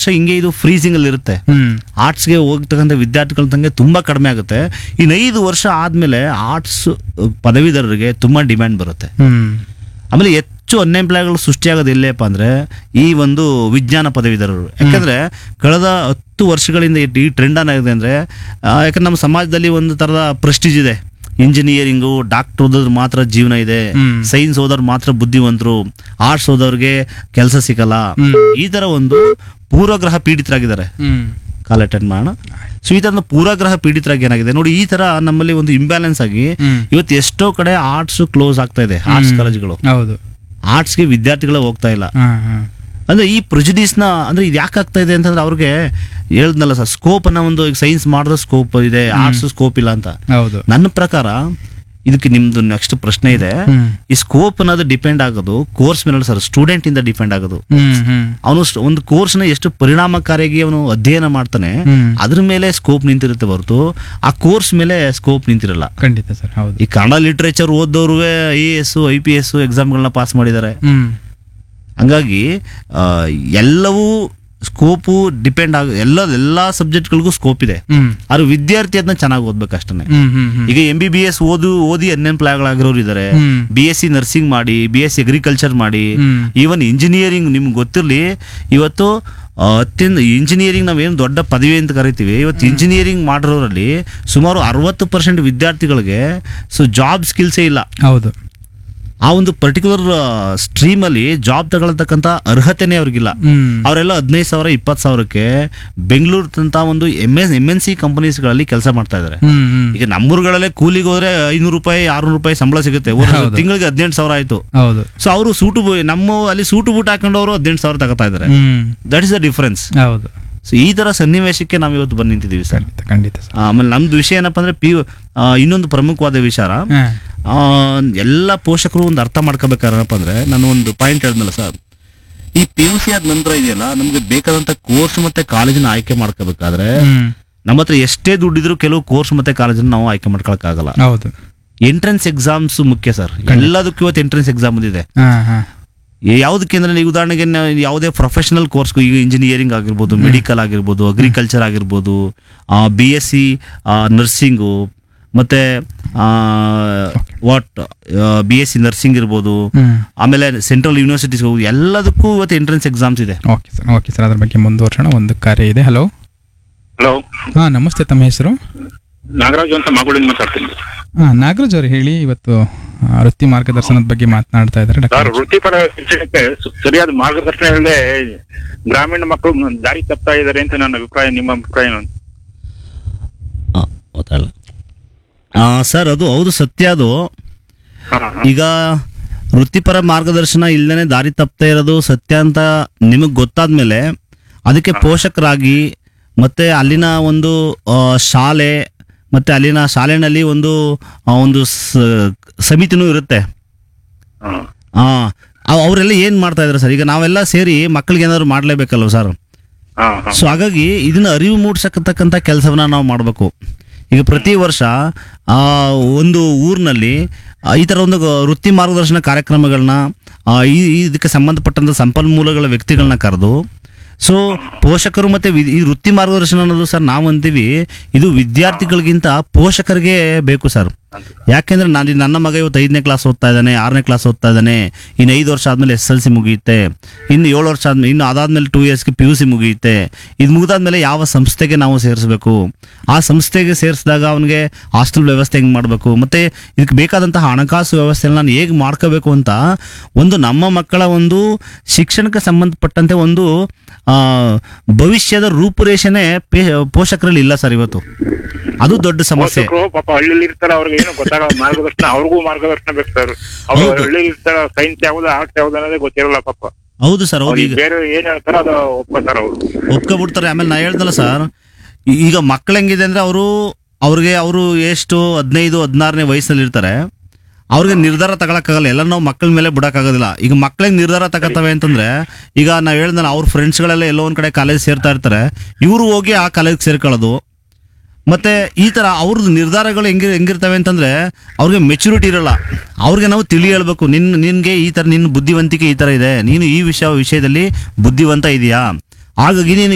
ಹಿಂಗೆ ಇದು ಫ್ರೀಸಿಂಗ್ ಅಲ್ಲಿ ಇರುತ್ತೆ ಹ್ಮ್ ಆರ್ಟ್ಸ್ಗೆ ಹೋಗ್ತಕ್ಕಂಥ ವಿದ್ಯಾರ್ಥಿಗಳ ತಂಗೆ ತುಂಬಾ ಕಡಿಮೆ ಆಗುತ್ತೆ ಇನ್ನು ಐದು ವರ್ಷ ಆದ್ಮೇಲೆ ಆರ್ಟ್ಸ್ ಪದವೀಧರರಿಗೆ ತುಂಬಾ ಡಿಮ್ಯಾಂಡ್ ಬರುತ್ತೆ ಹ್ಮ್ ಆಮೇಲೆ ಹೆಚ್ಚು ಅನ್ಎಂಪ್ಲಾಯ್ಗಳು ಸೃಷ್ಟಿಯಾಗೋದು ಎಲ್ಲಪ್ಪ ಅಂದ್ರೆ ಈ ಒಂದು ವಿಜ್ಞಾನ ಪದವೀಧರರು ಯಾಕಂದ್ರೆ ಕಳೆದ ಹತ್ತು ವರ್ಷಗಳಿಂದ ಈ ಟ್ರೆಂಡ್ ಏನಾಗಿದೆ ಅಂದ್ರೆ ಆ, ಯಾಕಂದ್ರೆ ನಮ್ಮ ಸಮಾಜದಲ್ಲಿ ಒಂದು ತರದ ಪ್ರೆಸ್ಟೀಜ್ ಇದೆ ಇಂಜಿನಿಯರಿಂಗು ಡಾಕ್ಟರ್ ಓದೋದ್ರ ಮಾತ್ರ ಜೀವನ ಇದೆ ಹ್ಮ್. ಸೈನ್ಸ್ ಓದೋರು ಮಾತ್ರ ಬುದ್ಧಿವಂತರು ಆರ್ಟ್ಸ್ ಓದೋರ್ಗೆ ಕೆಲಸ ಸಿಗಲ್ಲ ಹ್ಮ್. ಈ ತರ ಒಂದು ಪೂರ್ವಗ್ರಹ ಪೀಡಿತರಾಗಿದ್ದಾರೆ ಹ್ಮ್ ಕಾಲ್ ಅಟೆಂಡ್ ಮಾಡೋಣ ಸೊ ಈ ಥರದ ಪೂರ್ವಗ್ರಹ ಪೀಡಿತರಾಗಿ ಏನಾಗಿದೆ ನೋಡಿ ಈ ತರ ನಮ್ಮಲ್ಲಿ ಒಂದು ಇಂಬ್ಯಾಲೆನ್ಸ್ ಆಗಿ ಹ್ಮ್. ಇವತ್ತು ಎಷ್ಟೋ ಕಡೆ ಆರ್ಟ್ಸ್ ಕ್ಲೋಸ್ ಆಗ್ತಾ ಇದೆ ಆರ್ಟ್ಸ್ ಕಾಲೇಜ್ಗಳು ಹೌದು ಆರ್ಟ್ಸ್ಗೆ ವಿದ್ಯಾರ್ಥಿಗಳು ಹೋಗ್ತಾ ಇಲ್ಲ ಹಾ ಹಾ ಅಂದ್ರೆ ಈ ಪ್ರೆಜುಡಿಸ್ನ ಅಂದ್ರೆ ಇದು ಯಾಕೆ ಆಗ್ತಾ ಇದೆ ಅಂತಂದ್ರೆ ಅವ್ರಿಗೆ ಹೇಳ್ದಲ್ಲ ಸರ್ ಸ್ಕೋಪ್ ಅನ್ನೋ ಒಂದು ಸೈನ್ಸ್ ಮಾಡಿದ್ರೆ ಸ್ಕೋಪ್ ಇದೆ ಆರ್ಟ್ಸ್ ಸ್ಕೋಪ್ ಇಲ್ಲ ಅಂತ ಹೌದು ನನ್ನ ಪ್ರಕಾರ ಇದಕ್ಕೆ ನಿಮ್ದು ನೆಕ್ಸ್ಟ್ ಪ್ರಶ್ನೆ ಇದೆ ಹ್ಮ್ ಈ ಸ್ಕೋಪ್ ಅನ್ನೋದು ಡಿಪೆಂಡ್ ಆಗೋದು ಕೋರ್ಸ್ ಮೇಲೆ ಸರ್ ಸ್ಟೂಡೆಂಟ್ ಇಂದ ಡಿಪೆಂಡ್ ಆಗೋದು ಹ್ಮ್ ಹ್ಮ್ ಅವನು ಒಂದು ಕೋರ್ಸ್ನ ಎಷ್ಟು ಪರಿಣಾಮಕಾರಿಯಾಗಿ ಅವನು ಅಧ್ಯಯನ ಮಾಡ್ತಾನೆ ಹ್ಮ್. ಅದ್ರ ಮೇಲೆ ಸ್ಕೋಪ್ ನಿಂತಿರುತ್ತೆ ಹೊರತು ಆ ಕೋರ್ಸ್ ಮೇಲೆ ಸ್ಕೋಪ್ ನಿಂತಿರಲ್ಲ ಖಂಡಿತ ಸರ್ ಹೌದು ಈ ಕನ್ನಡ ಲಿಟ್ರೇಚರ್ ಓದೋರು I A S I P S ಎಕ್ಸಾಮ್ಗಳನ್ನ ಪಾಸ್ ಮಾಡಿದ್ದಾರೆ ಹ್ಮ್ ಹಂಗಾಗಿ ಆ, ಎಲ್ಲವೂ ಸ್ಕೋಪು ಡಿಪೆಂಡ್ ಆಗ ಎಲ್ಲ ಎಲ್ಲ ಸಬ್ಜೆಕ್ಟ್ಗಳಿಗೂ ಸ್ಕೋಪ್ ಇದೆ ಹ್ಮ್ ಆದ್ರೆ ವಿದ್ಯಾರ್ಥಿ ಅದನ್ನ ಚೆನ್ನಾಗಿ ಓದ್ಬೇಕು ಅಷ್ಟೇ ಹ್ಮ್ ಹ್ಮ್ ಹ್ಮ್ ಈಗ ಎಂ ಬಿ ಬಿ ಎಸ್ ಓದು ಓದಿ ಅನ್ಎಂಪ್ಲಾಯ್ಗಳಾಗಿರೋರು ಇದ್ದಾರೆ ಹ್ಮ್. ಬಿ ಎಸ್ ಸಿ ನರ್ಸಿಂಗ್ ಮಾಡಿ ಬಿ ಎಸ್ ಸಿ ಅಗ್ರಿಕಲ್ಚರ್ ಮಾಡಿ ಹ್ಮ್. ಈವನ್ ಇಂಜಿನಿಯರಿಂಗ್ ನಿಮ್ಗೆ ಗೊತ್ತಿರಲಿ ಇವತ್ತು ಆ, ಅತ್ಯಂತ ಇಂಜಿನಿಯರಿಂಗ್ ನಾವೇನು ದೊಡ್ಡ ಪದವಿ ಅಂತ ಕರಿತೀವಿ ಇವತ್ತು ಇಂಜಿನಿಯರಿಂಗ್ ಮಾಡಿರೋರಲ್ಲಿ ಸುಮಾರು ಅರವತ್ತು ಪರ್ಸೆಂಟ್ ವಿದ್ಯಾರ್ಥಿಗಳಿಗೆ ಸೊ ಜಾಬ್ ಸ್ಕಿಲ್ಸೇ ಇಲ್ಲ ಹೌದು ಆ ಒಂದು ಪರ್ಟಿಕ್ಯುಲರ್ ಸ್ಟ್ರೀಮ್ ಅಲ್ಲಿ ಜಾಬ್ ತಗೊಳ್ತಕ್ಕಂಥ ಅರ್ಹತೆನೇ ಅವ್ರಿಗಿಲ್ಲ ಹ್ಮ್ ಅವರೆಲ್ಲ ಹದಿನೈದು ಸಾವಿರ ಇಪ್ಪತ್ತು ಸಾವಿರಕ್ಕೆ ಬೆಂಗಳೂರು ತಂತ ಒಂದು M S M N C ಕಂಪನೀಸ್ಗಳಲ್ಲಿ ಕೆಲಸ ಮಾಡ್ತಾ ಇದ್ದಾರೆ ಹ್ಮ್ ಹ್ಮ್ ಈಗ ನಮ್ಮೂರುಗಳಲ್ಲೇ ಕೂಲಿಗೆ ಹೋದ್ರೆ ಐನೂರು ರೂಪಾಯಿ ಆರ್ನೂರು ರೂಪಾಯಿ ಸಂಬಳ ಸಿಗುತ್ತೆ ಹೌದು. ತಿಂಗಳಿಗೆ ಹದಿನೆಂಟು ಸಾವಿರ ಆಯ್ತು ಹೌದು ಸೊ ಅವರು ಸೂಟು ಬು- ನಮ್ಮ ಅಲ್ಲಿ ಸೂಟು ಬೂಟ್ ಹಾಕೊಂಡು ಅವರು ಹದಿನೆಂಟು ಸಾವಿರ ತಗೋತಾ ಇದ್ದಾರೆ ಹ್ಮ್ ದಟ್ ಇಸ್ ದ ಡಿಫರೆನ್ಸ್ ಹೌದು ಸೊ ಈ ತರ ಸನ್ನಿವೇಶಕ್ಕೆ ನಾವು ಇವತ್ತು ಬಂದು ನಿಂತಿದ್ದೀವಿ ಸರ್ ಖಂಡಿತ ಖಂಡಿತ ಸರ್ ಆಮೇಲೆ ನಮ್ದು ವಿಷಯ ಏನಪ್ಪ ಅಂದ್ರೆ ಪಿ ಇನ್ನೊಂದು ಪ್ರಮುಖವಾದ ವಿಚಾರ ಹಾ ಆ, ಎಲ್ಲ ಪೋಷಕರು ಒಂದು ಅರ್ಥ ಮಾಡ್ಕೋಬೇಕಾರಪ್ಪ ಅಂದ್ರೆ ನಾನು ಒಂದು ಪಾಯಿಂಟ್ ಹೇಳಿದ್ನಲ್ಲ ಸರ್ ಈ ಪಿ ಯು ಸಿ ಆದ ನಂತರ ಇದೆಯಲ್ಲ ನಮ್ಗೆ ಬೇಕಾದಂತ ಕೋರ್ಸ್ ಮತ್ತೆ ಕಾಲೇಜಿನ ಆಯ್ಕೆ ಮಾಡ್ಕೋಬೇಕಾದ್ರೆ ಹ್ಮ್ ನಮ್ಮ ಹತ್ರ ಎಷ್ಟೇ ದುಡ್ಡಿದ್ರು ಕೆಲವು ಕೋರ್ಸ್ ಮತ್ತೆ ಕಾಲೇಜನ್ನ ನಾವು ಆಯ್ಕೆ ಮಾಡ್ಕೊಳಕ್ಕಾಗಲ್ಲ ಹೌದು ಎಂಟ್ರೆನ್ಸ್ ಎಕ್ಸಾಮ್ಸ್ ಮುಖ್ಯ ಸರ್ ಎಲ್ಲದಕ್ಕೂ ಇವತ್ತು ಎಂಟ್ರೆನ್ಸ್ ಎಕ್ಸಾಮ್ ಬಂದಿದೆ ಹಾ ಹಾ ಯಾವುದಕ್ಕೆ ಅಂದ್ರೆ ನೀವು ಉದಾಹರಣೆಗೆ ನಾವು ಯಾವುದೇ ಪ್ರೊಫೆಷನಲ್ ಕೋರ್ಸ್ ಈಗ ಇಂಜಿನಿಯರಿಂಗ್ ಆಗಿರ್ಬೋದು ಮೆಡಿಕಲ್ ಆಗಿರ್ಬೋದು ಅಗ್ರಿಕಲ್ಚರ್ ಆಗಿರ್ಬೋದು ಬಿ ಎಸ್ ಸಿ ನರ್ಸಿಂಗು ಮತ್ತೆ what B S C nursing ಇರ್ಬೋದು ಹ್ಮ್ ಆಮೇಲೆ ಸೆಂಟ್ರಲ್ ಯೂನಿವರ್ಸಿಟೀಸ್ ಎಲ್ಲದಕ್ಕೂ ಇವತ್ತು ಎಂಟ್ರೆನ್ಸ್ ಎಕ್ಸಾಮ್ಸ್ ಇದೆ ಓಕೆ ಸರ್ ಓಕೆ ಸರ್ ಅದ್ರ ಬಗ್ಗೆ ಮುಂದುವರ್ಸೋಣ ಒಂದು ಕಾರ್ಯ ಇದೆ ಹಲೋ ಹಲೋ ಹಾ ನಮಸ್ತೆ ತಮ್ಮ ಹೆಸರು ನಾಗರಾಜು ಅಂತ ಮಗಳಿಂದ ಮಾತಾಡ್ತೀನಿ ಹಾ ನಾಗರಾಜ್ ಅವ್ರು ಹೇಳಿ ಇವತ್ತು ಆ, ವೃತ್ತಿ ಮಾರ್ಗದರ್ಶನದ ಬಗ್ಗೆ ಮಾತನಾಡ್ತಾ ಇದ್ದಾರೆ ಸರ್ ಡಾಕ್ಟರ್ ವೃತ್ತಿಪರ ಶಿಕ್ಷಣಕ್ಕೆ ಸು- ಸರಿಯಾದ ಮಾರ್ಗದರ್ಶನ ಇಲ್ಲದೆ ಗ್ರಾಮೀಣ ಮಕ್ಕಳು ದಾರಿ ತಪ್ತಾ ಇದ್ದಾರೆ ಅಂತ ನನ್ನ ಅಭಿಪ್ರಾಯ ನಿಮ್ಮ ಅಭಿಪ್ರಾಯ ಏನು? ಸರ್ ಅದು ಹೌದು ಸತ್ಯ ಅದು ಹಾ, ಹಾ. ಈಗ ವೃತ್ತಿಪರ ಮಾರ್ಗದರ್ಶನ ಇಲ್ಲದೇ ದಾರಿ ತಪ್ತಾ ಇರೋದು ಸತ್ಯ ಅಂತ ನಿಮಗೆ ಗೊತ್ತಾದ್ಮೇಲೆ ಅದಕ್ಕೆ ಪೋಷಕರಾಗಿ ಮತ್ತೆ ಅಲ್ಲಿನ ಒಂದು ಆ, ಶಾಲೆ ಮತ್ತೆ ಅಲ್ಲಿನ ಶಾಲೆನಲ್ಲಿ ಒಂದು ಆ, ಒಂದು ಸ- ಸಮಿತಿನೂ ಇರುತ್ತೆ ಹಾ. ಆ, ಅವ್- ಅವರೆಲ್ಲ ಏನ್ ಮಾಡ್ತಾ ಇದಾರೆ ಸರ್ ಈಗ ನಾವೆಲ್ಲ ಸೇರಿ ಮಕ್ಕಳಿಗೆ ಏನಾದ್ರು ಮಾಡ್ಲೇಬೇಕಲ್ವ ಸರ್ ಹಾ, ಹಾ. ಸೊ ಹಾಗಾಗಿ ಇದನ್ನ ಅರಿವು ಮೂಡಿಸತಕ್ಕಂಥ ಕೆಲಸವನ್ನ ನಾವು ಮಾಡಬೇಕು ಈಗ ಪ್ರತಿ ವರ್ಷ ಆ, ಒಂದು ಊರಿನಲ್ಲಿ ಆ, ಈ ಥರ ಒಂದು ಗ- ವೃತ್ತಿ ಮಾರ್ಗದರ್ಶನ ಕಾರ್ಯಕ್ರಮಗಳನ್ನ ಆ, ಈ ಈ ಇದಕ್ಕೆ ಸಂಬಂಧಪಟ್ಟಂತ ಸಂಪನ್ಮೂಲಗಳ ವ್ಯಕ್ತಿಗಳನ್ನ ಕರೆದು ಸೊ ಪೋಷಕರು ಮತ್ತೆ ವಿ- ಈ ವೃತ್ತಿ ಮಾರ್ಗದರ್ಶನ ಅನ್ನೋದು ಸರ್ ನಾವು ಅಂತೀವಿ ಇದು ವಿದ್ಯಾರ್ಥಿಗಳಿಗಿಂತ ಪೋಷಕರಿಗೆ ಬೇಕು ಸರ್ ಯಾಕೆಂದ್ರೆ ನಾನು ನನ್ನ ಮಗ ಇವತ್ತು ಐದನೇ ಕ್ಲಾಸ್ ಓದ್ತಾ ಇದ್ದಾನೆ ಆರನೇ ಕ್ಲಾಸ್ ಓದ್ತಾ ಇದ್ದಾನೆ ಇನ್ನು ಐದು ವರ್ಷ ಆದ್ಮೇಲೆ ಎಸ್ ಎಲ್ ಸಿ ಮುಗಿಯುತ್ತೆ ಇನ್ನು ಏಳು ವರ್ಷ ಆದ್ಮೇಲೆ ಇನ್ನು ಅದಾದ್ಮೇಲೆ ಟೂ ಇಯರ್ಸ್ಗೆ ಪಿ ಯು ಸಿ ಮುಗಿಯುತ್ತೆ ಇದು ಮುಗಿದಾದ್ಮೇಲೆ ಯಾವ ಸಂಸ್ಥೆಗೆ ನಾವು ಸೇರಿಸಬೇಕು ಆ ಸಂಸ್ಥೆಗೆ ಸೇರಿಸಿದಾಗ ಅವನಿಗೆ ಹಾಸ್ಟೆಲ್ ವ್ಯವಸ್ಥೆ ಹೆಂಗೆ ಮಾಡಬೇಕು ಮತ್ತೆ ಇದಕ್ಕೆ ಬೇಕಾದಂತಹ ಹಣಕಾಸು ವ್ಯವಸ್ಥೆನ ನಾನು ಹೇಗೆ ಮಾಡ್ಕೋಬೇಕು ಅಂತ ಒಂದು ನಮ್ಮ ಮಕ್ಕಳ ಒಂದು ಶಿಕ್ಷಣಕ್ಕೆ ಸಂಬಂಧಪಟ್ಟಂತೆ ಒಂದು ಆ, ಭವಿಷ್ಯದ ರೂಪುರೇಷೆನೇ ಪೇ ಪೋಷಕರಲ್ಲಿ ಇಲ್ಲ ಸರ್ ಇವತ್ತು ಅದು ದೊಡ್ಡ ಸಮಸ್ಯೆ ಪೋಷಕರು ಪಾಪ ಹಳ್ಳಿಲಿ ಇರ್ತಾರ ಅವ್ರಿಗೆ ಏನು ಗೊತ್ತಾಗಲ್ಲ ಮಾರ್ಗದರ್ಶನ ಅವ್ರಿಗೂ ಮಾರ್ಗದರ್ಶನ ಬೇಕು ಸರ್ ಅವ್ರು ಹೌದು. ಹಳ್ಳಿಲಿ ಇರ್ತಾರ ಸೈನ್ಸ್ ಯಾವ್ದು ಆರ್ಟ್ಸ್ ಯಾವ್ದು ಅನ್ನೋದೇ ಗೊತ್ತಿರಲ್ಲ ಪಾಪ ಹೌದು ಸರ್ ಹೌದು ಅವ್ರಿಗೆ ಈಗ ಬೇರೆ ಏನ್ ಹೇಳ್ತಾರ ಅದು ಒಪ್ಕೋತಾರ ಅವ್ರು ಒಪ್ಕೊಬಿಡ್ತಾರೆ ಆಮೇಲೆ ನಾ ಹೇಳ್ದಲ್ಲ ಸರ್ ಈಗ ಮಕ್ಳು ಹೆಂಗಿದೆ ಅಂದ್ರೆ ಅವರು ಅವ್ರಿಗೆ ಅವರು ಎಷ್ಟು ಹದಿನೈದು ಹದಿನಾರನೇ ವಯಸ್ಸಲ್ಲಿ ಇರ್ತಾರೆ ಅವ್ರಿಗೆ ನಿರ್ಧಾರ ತಗೊಳಕ್ಕಾಗಲ್ಲ ಎಲ್ಲ ನಾವು ಮಕ್ಕಳ ಮೇಲೆ ಬಿಡಕ್ಕಾಗೋದಿಲ್ಲ ಈಗ ಮಕ್ಳಿಗೆ ನಿರ್ಧಾರ ತಗೋತವೆ ಅಂತಂದ್ರೆ ಈಗ ನಾವು ಹೇಳ್ದಲ್ಲ ಅವ್ರ ಫ್ರೆಂಡ್ಸ್ಗಳೆಲ್ಲ ಎಲ್ಲೋ ಒಂದ್ ಕಡೆ ಕಾಲೇಜ್ ಸೇರ್ತಾ ಇರ್ತಾರೆ ಇವರು ಹೋಗಿ ಆ ಕಾಲೇಜ್ ಸೇರ್ಕೊಳ್ಳೋದು ಮತ್ತೆ ಈ ತರ ಅವ್ರದ್ದು ನಿರ್ಧಾರಗಳು ಹೆಂಗಿ ಹೆಂಗಿರ್ತವೆ ಅಂತಂದ್ರೆ ಅವ್ರಿಗೆ ಮೆಚುರಿಟಿ ಇರಲ್ಲ ಅವ್ರಿಗೆ ನಾವು ತಿಳಿ ಹೇಳ್ಬೇಕು ನಿನ್ ನಿನ್ಗೆ ಈ ತರ ನಿನ್ನ ಬುದ್ಧಿವಂತಿಕೆ ಈ ತರ ಇದೆ ನೀನು ಈ ವಿಷಯ ವಿಷಯದಲ್ಲಿ ಬುದ್ಧಿವಂತ ಇದೆಯಾ ಹಾಗಾಗಿ ನೀನು